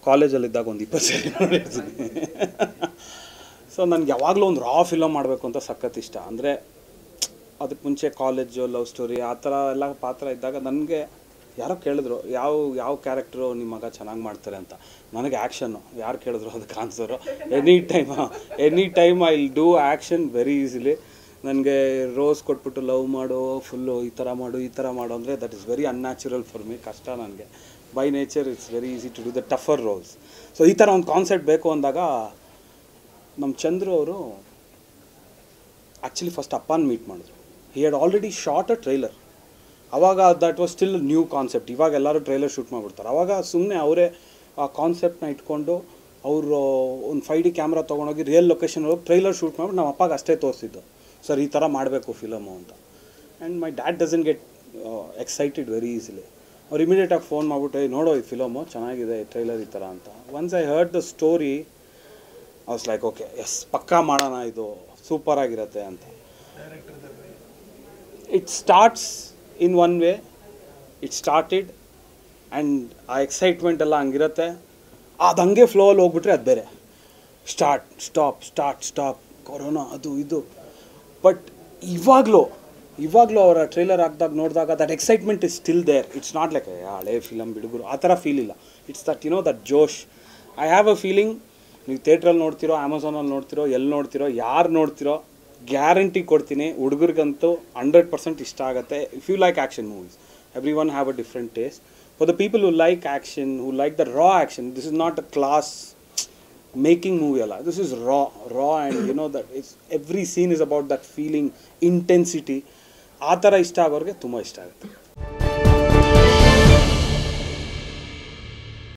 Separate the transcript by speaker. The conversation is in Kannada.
Speaker 1: ಕಾಲೇಜಲ್ಲಿದ್ದಾಗ ಒಂದು ಇಪ್ಪತ್ತು ಸರಿ ನೋಡಿರ್ತೀನಿ ಸೊ ನನಗೆ ಯಾವಾಗಲೂ ಒಂದು ರಾ ಫಿಲಮ್ ಮಾಡಬೇಕು ಅಂತ ಸಖತ್ ಇಷ್ಟ ಅಂದರೆ ಅದಕ್ಕೆ ಮುಂಚೆ ಕಾಲೇಜು ಲವ್ ಸ್ಟೋರಿ ಆ ಥರ ಎಲ್ಲ ಪಾತ್ರ ಇದ್ದಾಗ ನನಗೆ ಯಾರೋ ಕೇಳಿದ್ರು ಯಾವ ಯಾವ ಕ್ಯಾರೆಕ್ಟ್ರು ನಿಮ್ಮ ಮಗ ಚೆನ್ನಾಗಿ ಮಾಡ್ತಾರೆ ಅಂತ ನನಗೆ ಆ್ಯಕ್ಷನ್ನು ಯಾರು ಕೇಳಿದ್ರು ಅದಕ್ಕೆ answer any time any time I will do action very easily ನನಗೆ ರೋಸ್ ಕೊಟ್ಬಿಟ್ಟು ಲವ್ ಮಾಡು ಫುಲ್ಲು ಈ ಥರ ಮಾಡು ಈ ಥರ ಮಾಡು ಅಂದರೆ that is very unnatural for me ಕಷ್ಟ ನನಗೆ by nature it's very easy to do the tougher roles so ಈ ಥರ ಒಂದು ಕಾನ್ಸೆಪ್ಟ್ ಬೇಕು ಅಂದಾಗ ನಮ್ಮ ಚಂದ್ರು ಅವರು ಆ್ಯಕ್ಚುಲಿ ಫಸ್ಟ್ ಅಪ್ಪನ ಮೀಟ್ ಮಾಡಿದ್ರು he had already shot a trailer ಅವಾಗ that was still new concept ಇವಾಗ ಎಲ್ಲರೂ ಟ್ರೈಲರ್ ಶೂಟ್ ಮಾಡಿಬಿಡ್ತಾರೆ ಅವಾಗ ಸುಮ್ಮನೆ ಅವರೇ ಆ ಕಾನ್ಸೆಪ್ಟ್ನ ಇಟ್ಕೊಂಡು ಅವರು ಒಂದು ಫೈ ಡಿ ಕ್ಯಾಮ್ರಾ ತೊಗೊಂಡೋಗಿ ರಿಯಲ್ ಲೊಕೇಶನ್ ಹೋಗಿ ಟ್ರೈಲರ್ ಶೂಟ್ ಮಾಡ್ಬಿಟ್ಟು ನಮ್ಮ ಅಪ್ಪಗೆ ಅಷ್ಟೇ ತೋರಿಸಿದ್ದು ಸರ್ ಈ ಥರ ಮಾಡಬೇಕು ಫಿಲಮು ಅಂತ and my dad doesn't get excited very easily ಅವ್ರು ಇಮಿಡಿಯೇಟಾಗಿ ಫೋನ್ ಮಾಡಿಬಿಟ್ಟು "ಏಯ್, ನೋಡೋ ಈ ಫಿಲಮು ಚೆನ್ನಾಗಿದೆ ಟ್ರೈಲರ್ ಈ ಥರ ಅಂತ once I heard the story I was like okay yes ಪಕ್ಕಾ ಮಾಡೋಣ ಇದು ಸೂಪರ್ ಆಗಿರುತ್ತೆ ಅಂತ it starts in one way it started and ಆ ಎಕ್ಸೈಟ್ಮೆಂಟ್ ಎಲ್ಲ ಹಂಗಿರುತ್ತೆ ಅದು ಹಂಗೆ ಫ್ಲೋಲ್ಲಿ ಹೋಗ್ಬಿಟ್ರೆ ಅದು ಬೇರೆ start stop start stop corona ಅದು ಇದು ಬಟ್ ಇವಾಗಲೂ ಇವಾಗಲೂ ಅವರ ಟ್ರೈಲರ್ ಹಾಕ್ದಾಗ ನೋಡಿದಾಗ that excitement is still there it's not like ಹಳೆ ಫಿಲಮ್ ಬಿಡುಗರು ಆ ಥರ ಫೀಲ್ ಇಲ್ಲ it's that you know that josh I have a feeling ನೀವು ಥಿಯೇಟ್ರಲ್ಲಿ ನೋಡ್ತಿರೋ ಅಮೆಝಾನಲ್ಲಿ ನೋಡ್ತಿರೋ ಎಲ್ಲಿ ನೋಡ್ತಿರೋ ಯಾರು ನೋಡ್ತಿರೋ ಗ್ಯಾರಂಟಿ ಕೊಡ್ತೀನಿ ಹುಡುಗರಿಗಂತೂ ಹಂಡ್ರೆಡ್ ಪರ್ಸೆಂಟ್ ಇಷ್ಟ ಆಗುತ್ತೆ if you like action movies every one have a different taste for the people who like action who like the raw action this is not a class making movie ಅಲ್ಲ this is raw raw and you know that it's every scene is about that feeling intensity ಆ ಥರ ಇಷ್ಟ ಆಗೋರಿಗೆ ತುಂಬ ಇಷ್ಟ ಆಗುತ್ತೆ